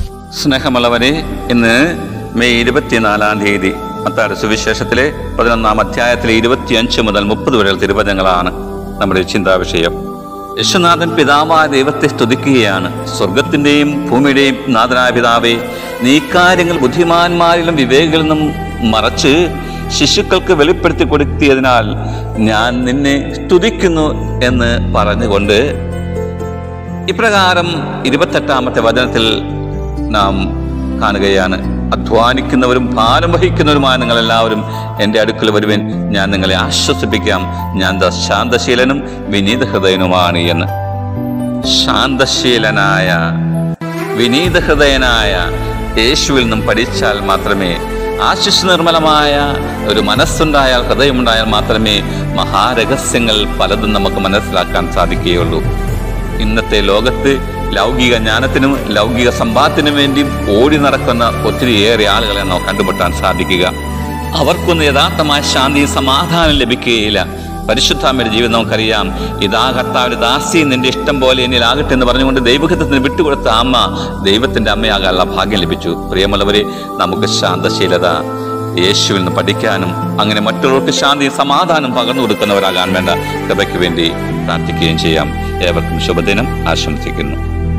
സ്നേഹമുള്ളവരെ ഇന്ന് മെയ് ഇരുപത്തിനാലാം തീയതി മത്തായുടെ സുവിശേഷത്തിലെ പതിനൊന്നാം അധ്യായത്തിലെ ഇരുപത്തിയഞ്ച് മുതൽ മുപ്പത് വരെയുള്ള തിരുവചനങ്ങളാണ് നമ്മുടെ ചിന്താ വിഷയം യശുനാഥൻ പിതാവായ ദൈവത്തെ സ്തുതിക്കുകയാണ് സ്വർഗത്തിന്റെയും ഭൂമിയുടെയും നാഥനായ പിതാവേ നീ കാര്യങ്ങൾ ബുദ്ധിമാന്മാരിലും വിവേകികളിൽ നിന്നും മറച്ച് ശിശുക്കൾക്ക് വെളിപ്പെടുത്തി കൊടുത്തിയതിനാൽ ഞാൻ നിന്നെ സ്തുതിക്കുന്നു എന്ന് പറഞ്ഞുകൊണ്ട് ഇപ്രകാരം ഇരുപത്തെട്ടാമത്തെ വചനത്തിൽ നാം കാണുകയാണ് അധ്വാനിക്കുന്നവരും ഭാരം വഹിക്കുന്നവരുമായ നിങ്ങൾ എല്ലാവരും എൻ്റെ അടുക്കൽ വരുവിൻ ഞാൻ നിങ്ങളെ ആശ്വസിപ്പിക്കാം ഞാൻ ദാ ശാന്തശീലനും വിനീത ഹൃദയനുമാണ് എന്ന് ശാന്തശീലനായ വിനീത ഹൃദയനായ യേശുവിൽ നിന്നും പഠിച്ചാൽ മാത്രമേ ആശിഷ് നിർമ്മലമായ ഒരു മനസ്സുണ്ടായാൽ ഹൃദയമുണ്ടായാൽ മാത്രമേ മഹാരഹസ്യങ്ങൾ പലതും നമുക്ക് മനസ്സിലാക്കാൻ സാധിക്കുകയുള്ളൂ ഇന്നത്തെ ലോകത്ത് ലൗകിക ജ്ഞാനത്തിനും ലൗകിക സമ്പാദത്തിനും വേണ്ടിയും ഓടി നടക്കുന്ന ഒത്തിരിയേറെ ആളുകളെ നമുക്ക് കണ്ടുമുട്ടാൻ സാധിക്കുക അവർക്കൊന്നും യഥാർത്ഥമായ ശാന്തിയും സമാധാനം ലഭിക്കുകയില്ല പരിശുദ്ധാമ്മയുടെ ജീവിതം നമുക്കറിയാം ഇതാ കർത്താവിന്റെ ദാസി നിന്റെ ഇഷ്ടം പോലെ എന്നിലാകട്ടെ എന്ന് പറഞ്ഞുകൊണ്ട് ദൈവഹിതത്തിന് വിട്ടുകൊടുത്ത അമ്മ ദൈവത്തിന്റെ അമ്മയാകാനുള്ള ഭാഗ്യം ലഭിച്ചു പ്രിയമുള്ളവരെ നമുക്ക് ശാന്തശീലത യേശുവിൽ നിന്ന് പഠിക്കാനും അങ്ങനെ മറ്റുള്ളവർക്ക് ശാന്തിയും സമാധാനം പകർന്നു കൊടുക്കുന്നവരാകാൻ വേണ്ട കൃപയ്ക്ക് വേണ്ടി പ്രാർത്ഥിക്കുകയും ചെയ്യാം ഏവർക്കും ശുഭദിനം ആശംസിക്കുന്നു